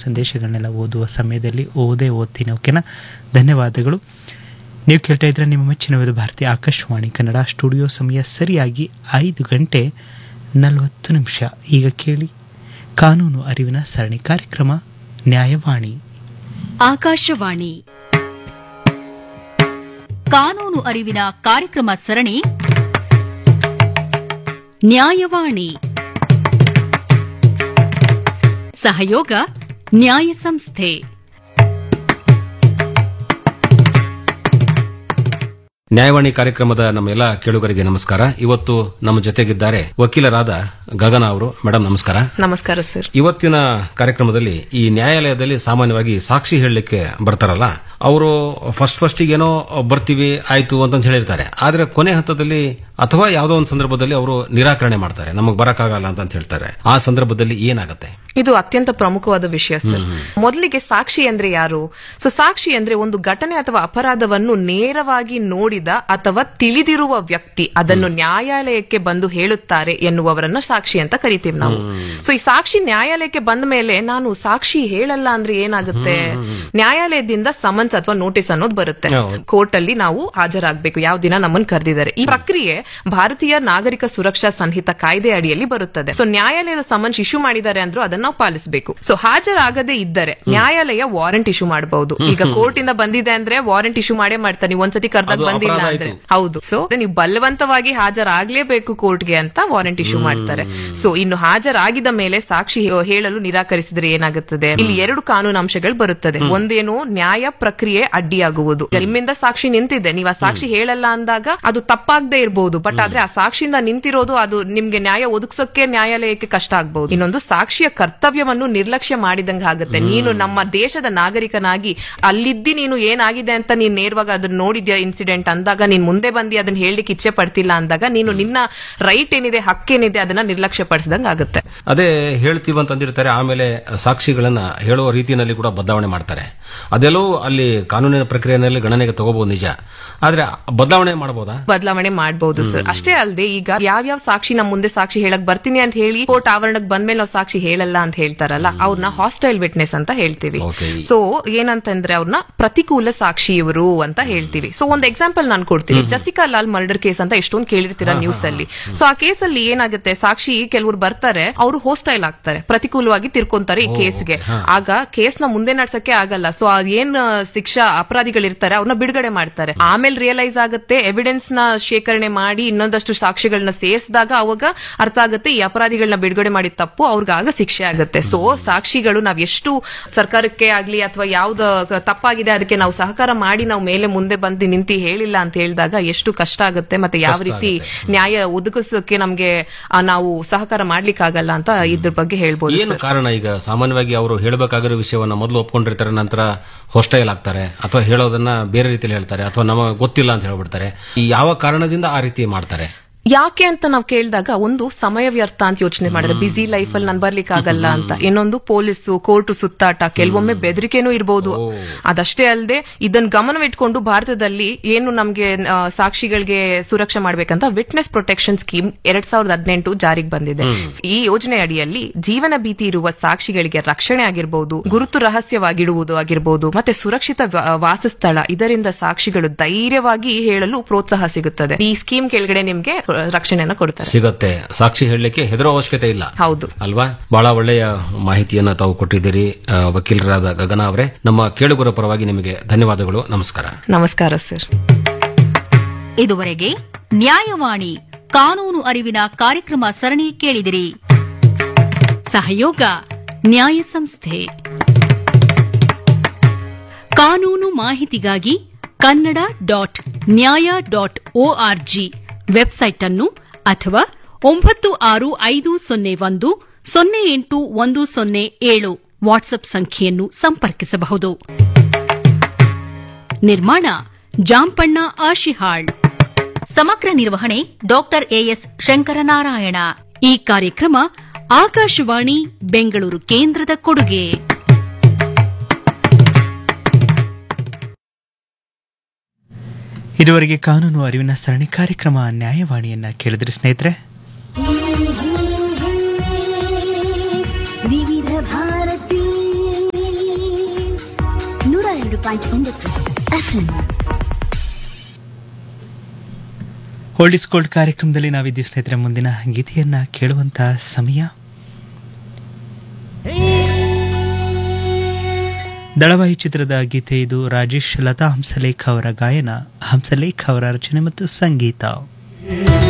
ಸಂದೇಶಗಳನ್ನೆಲ್ಲ ಓದುವ ಸಮಯದಲ್ಲಿ ಓದೇ ಓದ್ತೀನಿ ಓಕೆನಾ ಧನ್ಯವಾದಗಳು ನೀವು ಕೇಳ್ತಾ ಇದ್ರೆ ನಿಮ್ಮ ಮೆಚ್ಚಿನ ವಿಧ ಭಾರತೀಯ ಆಕಾಶವಾಣಿ ಕನ್ನಡ ಸ್ಟುಡಿಯೋ ಸಮಯ ಸರಿಯಾಗಿ ಐದು ಗಂಟೆ ನಲವತ್ತು ನಿಮಿಷ ಈಗ ಕೇಳಿ ಕಾನೂನು ಅರಿವಿನ ಸರಣಿ ಕಾರ್ಯಕ್ರಮ ನ್ಯಾಯವಾಣಿ ಆಕಾಶವಾಣಿ ಕಾನೂನು ಅರಿವಿನ ಕಾರ್ಯಕ್ರಮ ಸರಣಿ ನ್ಯಾಯವಾಣಿ ಸಹಯೋಗ ನ್ಯಾಯ ಸಂಸ್ಥೆ ನ್ಯಾಯವಾಣಿ ಕಾರ್ಯಕ್ರಮದ ನಮ್ಮೆಲ್ಲ ಕೇಳುಗರಿಗೆ ನಮಸ್ಕಾರ ಇವತ್ತು ನಮ್ಮ ಜೊತೆಗಿದ್ದಾರೆ ವಕೀಲರಾದ ಗಗನ ಅವರು ಮೇಡಮ್ ನಮಸ್ಕಾರ ನಮಸ್ಕಾರ ಸರ್ ಇವತ್ತಿನ ಕಾರ್ಯಕ್ರಮದಲ್ಲಿ ಈ ನ್ಯಾಯಾಲಯದಲ್ಲಿ ಸಾಮಾನ್ಯವಾಗಿ ಸಾಕ್ಷಿ ಹೇಳಲಿಕ್ಕೆ ಬರ್ತಾರಲ್ಲ ಅವರು ಫಸ್ಟ್ ಫಸ್ಟಿಗೆ ಏನೋ ಬರ್ತೀವಿ ಆಯ್ತು ಅಂತಂತ ಹೇಳಿರ್ತಾರೆ ಆದ್ರೆ ಕೊನೆ ಹಂತದಲ್ಲಿ ಅಥವಾ ಯಾವುದೋ ಒಂದು ಸಂದರ್ಭದಲ್ಲಿ ಅವರು ನಿರಾಕರಣೆ ಮಾಡ್ತಾರೆ ನಮಗೆ ಬರಕ್ಕಾಗಲ್ಲ ಅಂತ ಹೇಳ್ತಾರೆ ಆ ಸಂದರ್ಭದಲ್ಲಿ ಏನಾಗುತ್ತೆ ಇದು ಅತ್ಯಂತ ಪ್ರಮುಖವಾದ ವಿಷಯ ಸರ್ ಮೊದಲಿಗೆ ಸಾಕ್ಷಿ ಅಂದ್ರೆ ಯಾರು ಸೊ ಸಾಕ್ಷಿ ಅಂದ್ರೆ ಒಂದು ಘಟನೆ ಅಥವಾ ಅಪರಾಧವನ್ನು ನೇರವಾಗಿ ನೋಡಿದ ಅಥವಾ ತಿಳಿದಿರುವ ವ್ಯಕ್ತಿ ಅದನ್ನು ನ್ಯಾಯಾಲಯಕ್ಕೆ ಬಂದು ಹೇಳುತ್ತಾರೆ ಎನ್ನುವವರನ್ನ ಸಾಕ್ಷಿ ಅಂತ ಕರಿತೀವಿ ನಾವು ಸೊ ಈ ಸಾಕ್ಷಿ ನ್ಯಾಯಾಲಯಕ್ಕೆ ಬಂದ ಮೇಲೆ ನಾನು ಸಾಕ್ಷಿ ಹೇಳಲ್ಲ ಅಂದ್ರೆ ಏನಾಗುತ್ತೆ ನ್ಯಾಯಾಲಯದಿಂದ ಸಮನ್ಸ್ ಅಥವಾ ನೋಟಿಸ್ ಅನ್ನೋದು ಬರುತ್ತೆ ಹೌದು. ಕೋರ್ಟ್ ಅಲ್ಲಿ ನಾವು ಹಾಜರಾಗಬೇಕು ಯಾವ ದಿನ ನಮ್ಮನ್ನು ಕರೆದಿದ್ದಾರೆ ಈ ಪ್ರಕ್ರಿಯೆ ಭಾರತೀಯ ನಾಗರಿಕ ಸುರಕ್ಷಾ ಸಂಹಿತ ಕಾಯ್ದೆ ಅಡಿಯಲ್ಲಿ ಬರುತ್ತದೆ ಸೊ ನ್ಯಾಯಾಲಯದ ಸಮನ್ಸ್ ಇಶ್ಯೂ ಮಾಡಿದ್ದಾರೆ ಅಂದ್ರೂ ಅದನ್ನ ನಾವು ಪಾಲಿಸಬೇಕು ಸೊ ಹಾಜರಾಗದೇ ಇದ್ದರೆ ನ್ಯಾಯಾಲಯ ವಾರೆಂಟ್ ಇಶ್ಯೂ ಮಾಡಬಹುದು ಈಗ ಕೋರ್ಟ್ ಇಂದ ಬಂದಿದೆ ಅಂದ್ರೆ ವಾರೆಂಟ್ ಇಶ್ಯೂ ಮಾಡೇ ಮಾಡ್ತಾರೆ ನೀವು ಒಂದ್ಸತಿ ಕರೆದಾಗ ಅದು ಬಂದಿಲ್ಲ ಅಪರಾಧ ಅಂದ್ರೆ ಆಯ್ತು. ಹೌದು ಸೊ ನೀವು ಬಲವಂತವಾಗಿ ಹಾಜರಾಗ್ಲೇಬೇಕು ಕೋರ್ಟ್ಗೆ ಅಂತ ವಾರೆಂಟ್ ಇಶ್ಯೂ ಮಾಡ್ತಾರೆ ಸೊ ಇನ್ನು ಹಾಜರಾಗಿದ ಮೇಲೆ ಸಾಕ್ಷಿ ಹೇ- ಹೇಳಲು ನಿರಾಕರಿಸಿದ್ರೆ ಏನಾಗುತ್ತದೆ ಇಲ್ಲಿ ಎರಡು ಕಾನೂನು ಅಂಶಗಳು ಬರುತ್ತದೆ ಒಂದೇನು ನ್ಯಾಯ ಪ್ರಕ್ರಿಯೆ ಅಡ್ಡಿಯಾಗುವುದು ಈಗ ನಿಮ್ಮಿಂದ ಸಾಕ್ಷಿ ನಿಂತಿದೆ ನೀವು ಆ ಸಾಕ್ಷಿ ಹೇಳಲ್ಲ ಅಂದಾಗ ಅದು ತಪ್ಪಾಗದೆ ಇರಬಹುದು ಬಟ್ ಆದ್ರೆ ಆ ಸಾಕ್ಷಿಯಿಂದ ನಿಂತಿರೋದು ಅದು ನಿಮ್ಗೆ ನ್ಯಾಯ ಒದಗಿಸೋಕೆ ನ್ಯಾಯಾಲಯಕ್ಕೆ ಕಷ್ಟ ಆಗಬಹುದು ಇನ್ನೊಂದು ಸಾಕ್ಷಿಯ ಕರ್ತವ್ಯವನ್ನು ನಿರ್ಲಕ್ಷ್ಯ ಮಾಡಿದಂಗೆ ಆಗುತ್ತೆ ನೀನು ನಮ್ಮ ದೇಶದ ನಾಗರಿಕನಾಗಿ ಅಲ್ಲಿದ್ದಿ ನೀನು ಏನಾಗಿದೆ ಅಂತ ನೀನ್ ನೇರವಾಗಿ ಅದನ್ನ ನೋಡಿದ್ಯಾ ಇನ್ಸಿಡೆಂಟ್ ಅಂದಾಗ ನೀನ್ ಮುಂದೆ ಬಂದು ಅದನ್ನ ಹೇಳಲಿಕ್ಕೆ ಇಚ್ಛೆ ಪಡ್ತಿಲ್ಲ ಅಂದಾಗ ನೀನು ನಿನ್ನ ರೈಟ್ ಏನಿದೆ ಹಕ್ಕೇನಿದೆ ಅದನ್ನ ನಿರ್ಲಕ್ಷ್ಯ ಪಡಿಸಿದಂಗೆ ಆಗುತ್ತೆ ಅದೇ ಹೇಳ್ತೀವಿ ಅಂತಂದಿರ್ತಾರೆ ಆಮೇಲೆ ಸಾಕ್ಷಿಗಳನ್ನ ಹೇಳುವ ರೀತಿಯಲ್ಲಿ ಕೂಡ ಬದಲಾವಣೆ ಮಾಡ್ತಾರೆ ಅದೆಲ್ಲವೂ ಅಲ್ಲಿ ಕಾನೂನಿನ ಪ್ರಕ್ರಿಯೆಯಲ್ಲಿ ಗಣನೆಗೆ ತಗೋಬಹುದು ನಿಜ ಆದ್ರೆ ಬದಲಾವಣೆ ಮಾಡಬಹುದಾ ಬದಲಾವಣೆ ಮಾಡಬಹುದು ಸರ್ ಅಷ್ಟೇ ಅಲ್ಲದೆ ಈಗ ಯಾವ್ಯಾವ ಸಾಕ್ಷಿ ನಮ್ಮ ಮುಂದೆ ಸಾಕ್ಷಿ ಹೇಳಕ್ ಬರ್ತೀನಿ ಅಂತ ಹೇಳಿ ಕೋರ್ಟ್ ಆವರಣಕ್ಕೆ ಬಂದ್ಮೇಲೆ ನಾವು ಸಾಕ್ಷಿ ಹೇಳಲ್ಲ ಅಂತ ಹೇಳ್ತಾರಲ್ಲ ಅವ್ರನ್ನ ಹಾಸ್ಟೈಲ್ ವಿಟ್ನೆಸ್ ಅಂತ ಹೇಳ್ತೀವಿ Okay. ಸೊ ಏನಂತಂದ್ರೆ ಅವ್ರನ್ನ ಪ್ರತಿಕೂಲ ಸಾಕ್ಷಿ ಇವರು ಅಂತ ಹೇಳ್ತೀವಿ ಸೊ ಒಂದು ಎಕ್ಸಾಂಪಲ್ ನಾನು ಕೊಡ್ತೀನಿ ಜಸಿಕಾ ಲಾಲ್ ಮರ್ಡರ್ ಕೇಸ್ ಅಂತ ಎಷ್ಟೊಂದು ಕೇಳಿರ್ತೀರಾ ನ್ಯೂಸ್ ಅಲ್ಲಿ ಸೊ ಆ ಕೇಸಲ್ಲಿ ಏನಾಗುತ್ತೆ ಸಾಕ್ಷಿ ಕೆಲವರು ಬರ್ತಾರೆ ಅವರು ಹೋಸ್ಟೈಲ್ ಆಗ್ತಾರೆ ಪ್ರತಿಕೂಲವಾಗಿ ತಿರ್ಕೊಂತಾರೆ ಈ ಕೇಸ್ಗೆ ಆಗ ಕೇಸ್ ನ ಮುಂದೆ ನಡ್ಸಕ್ಕೆ ಆಗಲ್ಲ ಸೊ ಏನ್ ಆ, ಶಿಕ್ಷಾ ಅಪರಾಧಿಗಳಿರ್ತಾರೆ ಅವ್ರನ್ನ ಬಿಡುಗಡೆ ಮಾಡ್ತಾರೆ ಆಮೇಲೆ ರಿಯಲೈಸ್ ಆಗುತ್ತೆ ಎವಿಡೆನ್ಸ್ ನ ಶೇಖರಣೆ ಮಾಡಿ ಇನ್ನೊಂದಷ್ಟು ಸಾಕ್ಷಿಗಳನ್ನ ಸೇರಿಸಿದಾಗ ಅವಾಗ ಅರ್ಥ ಆಗುತ್ತೆ ಈ ಅಪರಾಧಿಗಳನ್ನ ಬಿಡುಗಡೆ ಮಾಡಿದ ತಪ್ಪು ಅವ್ರಿಗಾಗ ಶಿಕ್ಷೆ ಆಗುತ್ತೆ ಸೊ ಸಾಕ್ಷಿಗಳು ನಾವ್ ಎಷ್ಟು ಸರ್ಕಾರಕ್ಕೆ ಆಗ್ಲಿ ಅಥವಾ ಯಾವ್ದು ತಪ್ಪಾಗಿದೆ ಅದಕ್ಕೆ ನಾವು ಸಹಕಾರ ಮಾಡಿ ನಾವು ಮೇಲೆ ಮುಂದೆ ಬಂದು ನಿಂತು ಹೇಳಿಲ್ಲ ಅಂತ ಹೇಳಿದಾಗ ಎಷ್ಟು ಕಷ್ಟ ಆಗುತ್ತೆ ಮತ್ತೆ ಯಾವ ರೀತಿ ನ್ಯಾಯ ಒದಗಿಸೋಕೆ ನಮ್ಗೆ ಆ, ನಾವು ಸಹಕಾರ ಮಾಡ್ಲಿಕ್ಕಾಗಲ್ಲ ಅಂತ ಇದ್ರ ಬಗ್ಗೆ ಹೇಳ್ಬೋದು ಏನು ಸರ್ ಕಾರಣ ಈಗ ಸಾಮಾನ್ಯವಾಗಿ ಅವರು ಹೇಳಬೇಕಾಗಿರೋ ವಿಷಯವನ್ನ ಮೊದಲು ಒಪ್ಕೊಂಡಿರ್ತಾರೆ ನಂತರ ಹೊಸ್ಟೈಲ್ ಆಗ್ತಾರೆ ಅಥವಾ ಹೇಳೋದನ್ನ ಬೇರೆ ರೀತಿಯಲ್ಲಿ ಹೇಳ್ತಾರೆ ಅಥವಾ ನಮಗೆ ಗೊತ್ತಿಲ್ಲ ಅಂತ ಹೇಳ್ಬಿಡ್ತಾರೆ ಈ ಯಾವ ಕಾರಣದಿಂದ ಆ ರೀತಿ ಮಾಡ್ತಾರೆ ಯಾಕೆ ಅಂತ ನಾವು ಕೇಳಿದಾಗ ಒಂದು ಸಮಯ ವ್ಯರ್ಥ ಅಂತ ಯೋಚನೆ ಮಾಡಿದ್ರೆ ಬಿಸಿ ಲೈಫ್ ಅಲ್ಲಿ ನಾನು ಬರ್ಲಿಕ್ಕೆ ಆಗಲ್ಲ ಅಂತ ಇನ್ನೊಂದು ಪೊಲೀಸು ಕೋರ್ಟು ಸುತ್ತಾಟ ಕೆಲವೊಮ್ಮೆ ಬೆದರಿಕೆನೂ ಇರಬಹುದು ಅದಷ್ಟೇ ಅಲ್ಲದೆ ಇದನ್ನ ಗಮನವಿಟ್ಕೊಂಡು ಭಾರತದಲ್ಲಿ ಏನು ನಮ್ಗೆ ಆ, ಸಾಕ್ಷಿಗಳಿಗೆ ಸುರಕ್ಷೆ ಮಾಡ್ಬೇಕಂತ ವಿಟ್ನೆಸ್ ಪ್ರೊಟೆಕ್ಷನ್ ಸ್ಕೀಮ್ ಎರಡ್ ಸಾವಿರದ ಹದಿನೆಂಟು ಜಾರಿಗೆ ಬಂದಿದೆ ಈ ಯೋಜನೆ ಅಡಿಯಲ್ಲಿ ಜೀವನ ಭೀತಿ ಇರುವ ಸಾಕ್ಷಿಗಳಿಗೆ ರಕ್ಷಣೆ ಆಗಿರಬಹುದು ಗುರುತು ರಹಸ್ಯವಾಗಿಡುವುದು ಆಗಿರಬಹುದು ಮತ್ತೆ ಸುರಕ್ಷಿತ ವ- ವಾಸಸ್ಥಳ ಇದರಿಂದ ಸಾಕ್ಷಿಗಳು ಧೈರ್ಯವಾಗಿ ಹೇಳಲು ಪ್ರೋತ್ಸಾಹ ಸಿಗುತ್ತದೆ ಈ ಸ್ಕೀಮ್ ಕೆಳಗಡೆ ನಿಮ್ಗೆ ರಕ್ಷಣೆಯನ್ನ ಕೊಡ್ತಾರೆ ಸಿಗತ್ತೆ ಸಾಕ್ಷಿ ಹೇಳಲಿಕ್ಕೆ ಹೆದರೋ ಅವಶ್ಯಕತೆ ಇಲ್ಲ ಹೌದು ಅಲ್ವಾ ಬಹಳ ಒಳ್ಳೆಯ ಮಾಹಿತಿಯನ್ನ ತಾವು ಕೊಟ್ಟಿದ್ದೀರಿ ಆ, ವಕೀಲರಾದ ಗಗನ ಅವರೇ ನಮ್ಮ ಕೇಳುಗರ ಪರವಾಗಿ ನಿಮಗೆ ಧನ್ಯವಾದಗಳು ನಮಸ್ಕಾರ ನಮಸ್ಕಾರ ಸರ್ ಇದುವರೆಗೆ ನ್ಯಾಯವಾಣಿ ಕಾನೂನು ಅರಿವಿನ ಕಾರ್ಯಕ್ರಮ ಸರಣಿ ಕೇಳಿದಿರಿ ಸಹಯೋಗ ನ್ಯಾಯ ಸಂಸ್ಥೆ ಕಾನೂನು ಮಾಹಿತಿಗಾಗಿ Kannada dot Nyaya dot O R G website ಅನ್ನು ಅಥವಾ ಒಂಬತ್ತು ಆರು ಐದು ಸೊನ್ನೆ ಒಂದು ಸೊನ್ನೆ ಎಂಟು ಒಂದು ಸೊನ್ನೆ ಏಳು ವಾಟ್ಸ್ಆಪ್ ಸಂಖ್ಯೆಯನ್ನು ಸಂಪರ್ಕಿಸಬಹುದು ನಿರ್ಮಾಣ ಜಾಂಪಣ್ಣ ಆಶಿಹಾಳ್ ಸಮಗ್ರ ನಿರ್ವಹಣೆ ಡಾಕ್ಟರ್ ಎಎಸ್ ಶಂಕರನಾರಾಯಣ ಈ ಕಾರ್ಯಕ್ರಮ ಆಕಾಶವಾಣಿ ಬೆಂಗಳೂರು ಕೇಂದ್ರದ ಕೊಡುಗೆ ಇದುವರೆಗೆ ಕಾನೂನು ಅರಿವಿನ ಸರಣಿ ಕಾರ್ಯಕ್ರಮ ನ್ಯಾಯವಾಣಿಯನ್ನ ಕೇಳಿದ್ರಿ ಸ್ನೇಹಿತರೆ ವಿವಿಧ ಭಾರತಿ ಪಾಯಿಂಟ್ ಒಂಬತ್ತು ಎಫ್ಎಂ ಓಲ್ಡ್ ಇಸ್ ಗೋಲ್ಡ್ ಕಾರ್ಯಕ್ರಮದಲ್ಲಿ ನಾವಿದ್ದೀವಿ ಸ್ನೇಹಿತರೆ ಮುಂದಿನ ಗೀತೆಯನ್ನ ಕೇಳುವಂತಹ ಸಮಯ ದಳವಾಯಿ ಚಿತ್ರದ ಗೀತೆ ಇದು ರಾಜೇಶ್ ಲತಾ ಹಂಸಲೇಖ ಅವರ ಗಾಯನ ಹಂಸಲೇಖ ಅವರ ರಚನೆ ಮತ್ತು ಸಂಗೀತ